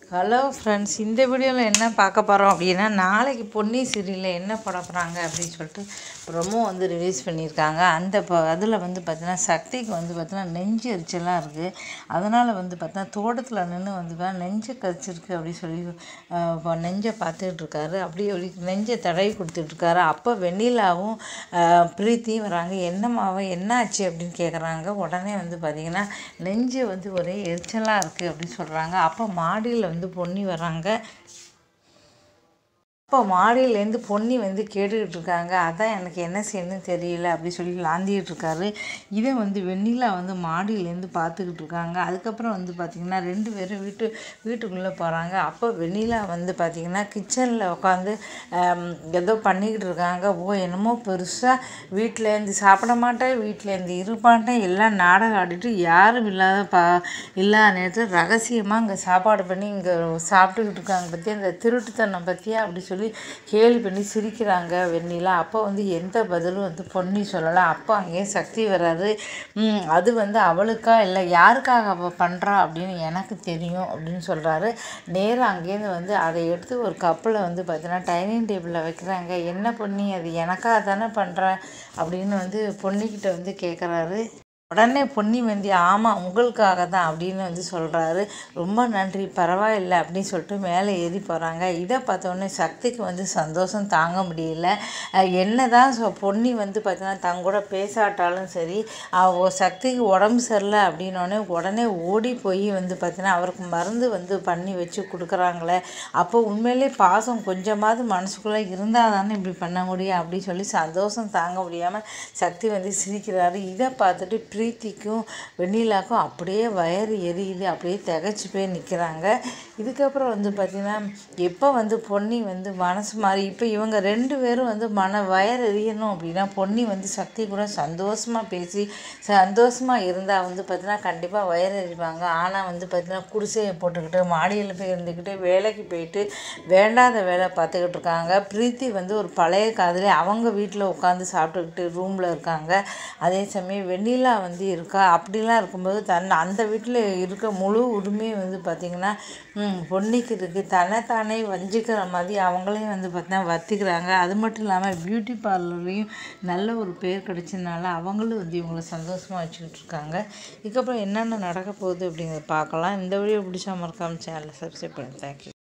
hello friends இந்த வீடியோவில் என்ன பார்க்க போகிறோம் அப்படின்னா நாளைக்கு பொன்னி சீரியலில் என்ன போட போகிறாங்க அப்படின்னு சொல்லிட்டு ப்ரொமோ வந்து ரிலீஸ் பண்ணியிருக்காங்க அந்த ப அதில் வந்து பார்த்தீங்கன்னா சக்திக்கு வந்து பார்த்தீங்கன்னா நெஞ்சு எரிச்சலாக இருக்குது அதனால் வந்து பார்த்தீங்கன்னா தோட்டத்தில் நின்று வந்து பா- நெஞ்சு கரிச்சிருக்கு அப்படின்னு சொல்லி அஹ், இப்போ நெஞ்சை பார்த்துக்கிட்டு இருக்காரு அப்படியே ஒரு நெஞ்சை தடவி கொடுத்துட்ருக்காரு அப்போ வெண்ணிலாவும் அஹ், பிரீத்தியும் வராங்க என்னம்மாவா என்னாச்சு அப்படின்னு கேட்குறாங்க உடனே வந்து பார்த்தீங்கன்னா நெஞ்சு வந்து ஒரே எரிச்சலாக இருக்குது அப்படின்னு சொல்கிறாங்க அப்போ மாடியில் வந்து பொன்னி வராங்க அப்போ மாடியிலேருந்து பொன்னி வந்து கேட்டுக்கிட்டு இருக்காங்க அதான் எனக்கு என்ன செய்யணும்னு தெரியல அப்படி சொல்லி லாந்திக்கிட்டு இருக்காரு இதை வந்து வெண்ணிலா வந்து மாடியிலேருந்து பார்த்துக்கிட்டு இருக்காங்க அதுக்கப்புறம் வந்து பார்த்திங்கன்னா ரெண்டு பேரும் வீட்டு வீட்டுக்குள்ளே போகிறாங்க அப்போ வெண்ணிலா வந்து பார்த்திங்கன்னா கிச்சனில் உட்காந்து ஏதோ பண்ணிக்கிட்டு இருக்காங்க ஓ என்னமோ பெருசாக வீட்டிலேருந்து சாப்பிட மாட்டேன் வீட்டிலேருந்து இருப்பாட்டேன் எல்லாம் நாடகம் ஆடிட்டு யாரும் இல்லாத பா இல்லாத நேரத்தில் ரகசியமாக இங்கே சாப்பாடு பண்ணி இங்கே சாப்பிட்டுக்கிட்டு இருக்காங்க பற்றி அந்த திருட்டுத்தனம் பற்றியா அப்படி சொல்லி கேலி பண்ணி சிரிக்கிறாங்க வெண்ணிலா அப்போ வந்து எந்த பதிலும் வந்து பொன்னி சொல்லலை அப்போ அங்கேயே சக்தி வராது "ம், அது வந்து அவளுக்கா இல்லை யாருக்காக அவள் பண்ணுறா அப்படின்னு எனக்கு தெரியும் அப்படின்னு சொல்கிறாரு நேராக அங்கேருந்து வந்து அதை எடுத்து ஒரு கப்பில் வந்து பார்த்தீங்கன்னா டைனிங் டேபிளில் வைக்கிறாங்க என்ன பொன்னி அது எனக்காக தானே பண்ணுற அப்படின்னு வந்து பொன்னிக்கிட்ட வந்து கேட்குறாரு உடனே பொன்னி வந்து ஆமாம் உங்களுக்காக தான் அப்படின்னு வந்து சொல்கிறாரு ரொம்ப நன்றி பரவாயில்லை அப்படின்னு சொல்லிட்டு மேலே ஏறி போகிறாங்க இதை பார்த்தோன்னே சக்திக்கு வந்து சந்தோஷம் தாங்க முடியல அஹ் என்னதான் சொ பொன்னி வந்து பார்த்தீங்கன்னா தங்க கூட பேசாட்டாலும் சரி அவ சக்திக்கு உடம்பு சரியில்லை அப்படின்னோடனே உடனே ஓடி போய் வந்து பார்த்தீங்கன்னா அவருக்கு மருந்து வந்து பண்ணி வச்சு கொடுக்குறாங்களே அப்போ உண்மையிலே பாசம் கொஞ்சமாவது மனசுக்குள்ளே இருந்தால் தானே இப்படி பண்ண முடியும் அப்படின்னு சொல்லி சந்தோஷம் தாங்க முடியாமல் சக்தி வந்து சிரிக்கிறாரு இதை பார்த்துட்டு பிரீத்திக்கும் வெண்ணிலாக்கும் அப்படியே வயறு எரியுது அப்படியே திகச்சு போய் நிற்கிறாங்க இதுக்கப்புறம் வந்து பார்த்திங்கன்னா எப்போ வந்து பொன்னி வந்து மனசு மாறி இப்போ இவங்க ரெண்டு பேரும் வந்து மன வயர் எரியணும் அப்படின்னா பொன்னி வந்து சக்தி கூட சந்தோஷமாக பேசி சந்தோஷமாக இருந்தால் வந்து பார்த்தீங்கன்னா கண்டிப்பாக வயர் எறிவாங்க ஆனால் வந்து பார்த்தீங்கன்னா குடிசையை போட்டுக்கிட்டு மாடியில் போய் இருந்துக்கிட்டு வேலைக்கு போயிட்டு வேண்டாத வேலை பார்த்துக்கிட்டு இருக்காங்க பிரீத்தி வந்து ஒரு பழைய காதலி அவங்க வீட்டில் உட்காந்து சாப்பிட்டுக்கிட்டு ரூமில் இருக்காங்க அதே சமயம் வெண்ணிலா வந்து இருக்கா அப்படிலாம் இருக்கும்போது தன் அந்த வீட்டில் இருக்க முழு உரிமையும் வந்து பார்த்திங்கன்னா ம், பொன்னிக்கு இருக்குது தன்னைத்தானே வஞ்சிக்கிற மாதிரி அவங்களையும் வந்து பார்த்தீங்கன்னா வத்திக்கிறாங்க அது மட்டும் இல்லாமல் பியூட்டி பார்லர்லேயும் நல்ல ஒரு பேர் கிடைச்சதுனால அவங்களும் வந்து இவங்களை சந்தோஷமாக வச்சுக்கிட்டு இருக்காங்க இதுக்கப்புறம் என்னென்ன நடக்க போகுது அப்படிங்கிறத பார்க்கலாம் இந்த வீடியோ பிடிச்சா மறக்காம சேனலை சப்ஸ்கிரைப் பண்ணி தேங்க்யூ